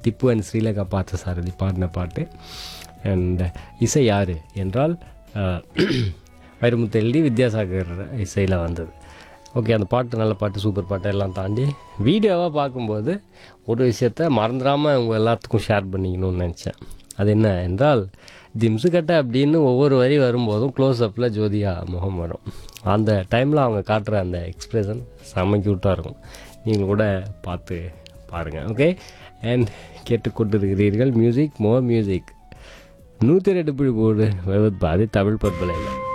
Tipu and ஸ்ரீலகா பார்த்த சாரதி பாடின பாட்டு அண்ட் இசை யார் என்றால் அஹ், வைரமுத்து எழுதி வித்யாசாகர் இசையில் வந்தது ஓகே அந்த பாட்டு நல்ல பாட்டு சூப்பர் பாட்டு எல்லாம் தாண்டி வீடியோவாக பார்க்கும்போது ஒரு விஷயத்த மறந்துடாமல் உங்கள் எல்லாத்துக்கும் ஷேர் பண்ணிக்கணும்னு நினச்சேன் அது என்ன என்றால் ஜிம்ஸுக்கட்டை அப்படின்னு ஒவ்வொரு வரி வரும்போதும் க்ளோஸ்அப்பில் ஜோதியா முகம் வரும் அந்த டைமில் அவங்க காட்டுற அந்த எக்ஸ்பிரஷன் செம்ம க்யூட்டாக இருக்கும் நீங்கள் கூட பார்த்து பாருங்கள் ஓகே அண்ட் கேட்டுக்கொண்டிருக்கிறீர்கள் மியூசிக் மோர் மியூசிக் நூற்றி ரெண்டு புள்ளி போடு பாதி தமிழ் பற்பலையில்